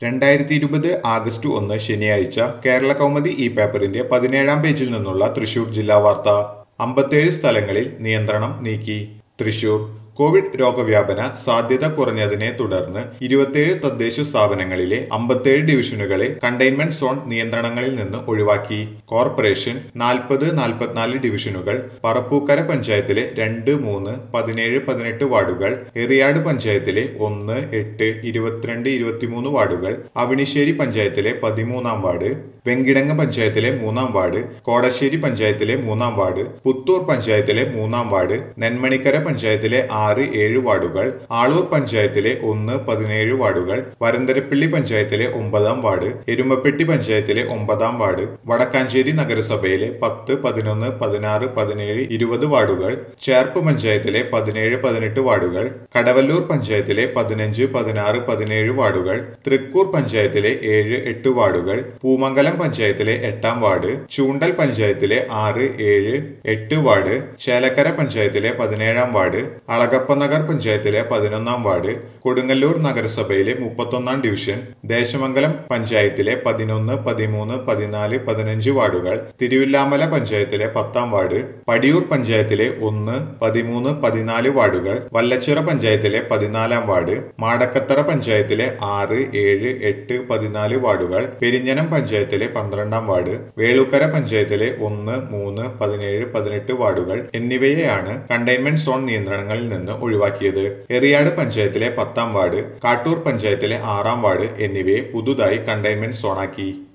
രണ്ടായിരത്തി ഇരുപത് ആഗസ്റ്റ് ഒന്ന് ശനിയാഴ്ച കേരള കൗമുദി ഈ പേപ്പറിന്റെ പതിനേഴാം പേജിൽ നിന്നുള്ള തൃശൂർ ജില്ലാ വാർത്ത അമ്പത്തേഴ് സ്ഥലങ്ങളിൽ നിയന്ത്രണം നീക്കി തൃശൂർ കോവിഡ് രോഗവ്യാപന സാധ്യത കുറഞ്ഞതിനെ തുടർന്ന് ഇരുപത്തിയേഴ് തദ്ദേശ സ്ഥാപനങ്ങളിലെ അമ്പത്തേഴ് ഡിവിഷനുകളെ കണ്ടെയ്ൻമെന്റ് സോൺ നിയന്ത്രണങ്ങളിൽ നിന്ന് ഒഴിവാക്കി കോർപ്പറേഷൻ നാൽപ്പത് നാൽപ്പത്തിനാല് ഡിവിഷനുകൾ പറപ്പൂക്കര പഞ്ചായത്തിലെ രണ്ട് മൂന്ന് പതിനേഴ് പതിനെട്ട് വാർഡുകൾ എറിയാട് പഞ്ചായത്തിലെ ഒന്ന് എട്ട് ഇരുപത്തിരണ്ട് ഇരുപത്തിമൂന്ന് വാർഡുകൾ അവണിശ്ശേരി പഞ്ചായത്തിലെ പതിമൂന്നാം വാർഡ് വെങ്കിടങ്ങ് പഞ്ചായത്തിലെ മൂന്നാം വാർഡ് കോടശ്ശേരി പഞ്ചായത്തിലെ മൂന്നാം വാർഡ് പുത്തൂർ പഞ്ചായത്തിലെ മൂന്നാം വാർഡ് നെന്മണിക്കര പഞ്ചായത്തിലെ ആറ് ഏഴ് വാർഡുകൾ ആളൂർ പഞ്ചായത്തിലെ ഒന്ന് പതിനേഴ് വാർഡുകൾ വരന്തരപ്പള്ളി പഞ്ചായത്തിലെ ഒമ്പതാം വാർഡ് എരുമപ്പെട്ടി പഞ്ചായത്തിലെ ഒമ്പതാം വാർഡ് വടക്കാഞ്ചേരി നഗരസഭയിലെ പത്ത് പതിനൊന്ന് പതിനാറ് പതിനേഴ് ഇരുപത് വാർഡുകൾ ചേർപ്പ് പഞ്ചായത്തിലെ പതിനേഴ് പതിനെട്ട് വാർഡുകൾ കടവല്ലൂർ പഞ്ചായത്തിലെ പതിനഞ്ച് പതിനാറ് പതിനേഴ് വാർഡുകൾ തൃക്കൂർ പഞ്ചായത്തിലെ ഏഴ് എട്ട് വാർഡുകൾ പൂമംഗലം പഞ്ചായത്തിലെ എട്ടാം വാർഡ് ചൂണ്ടൽ പഞ്ചായത്തിലെ ആറ് ഏഴ് എട്ട് വാർഡ് ചേലക്കര പഞ്ചായത്തിലെ പതിനേഴാം വാർഡ് അളഗപ്പനഗർ പഞ്ചായത്തിലെ പതിനൊന്നാം വാർഡ് കൊടുങ്ങല്ലൂർ നഗരസഭയിലെ മുപ്പത്തൊന്നാം ഡിവിഷൻ ദേശമംഗലം പഞ്ചായത്തിലെ പതിനൊന്ന് പതിമൂന്ന് പതിനാല് പതിനഞ്ച് വാർഡുകൾ തിരുവില്ലാമല പഞ്ചായത്തിലെ പത്താം വാർഡ് പടിയൂർ പഞ്ചായത്തിലെ ഒന്ന് പതിമൂന്ന് പതിനാല് വാർഡുകൾ വല്ലച്ചിറ പഞ്ചായത്തിലെ പതിനാലാം വാർഡ് മാടക്കത്തറ പഞ്ചായത്തിലെ ആറ് ഏഴ് എട്ട് പതിനാല് വാർഡുകൾ പെരിഞ്ഞനം പഞ്ചായത്തിലെ പന്ത്രണ്ടാം വാർഡ് വേളൂക്കര പഞ്ചായത്തിലെ ഒന്ന് മൂന്ന് പതിനേഴ് പതിനെട്ട് വാർഡുകൾ എന്നിവയെയാണ് കണ്ടെയ്ൻമെന്റ് സോൺ നിയന്ത്രണങ്ങളിൽ നിന്ന് ഒഴിവാക്കിയത് എറിയാട് പഞ്ചായത്തിലെ പത്താം വാർഡ് കാട്ടൂർ പഞ്ചായത്തിലെ ആറാം വാർഡ് എന്നിവയെ പുതുതായി കണ്ടെയ്ൻമെന്റ് സോണാക്കി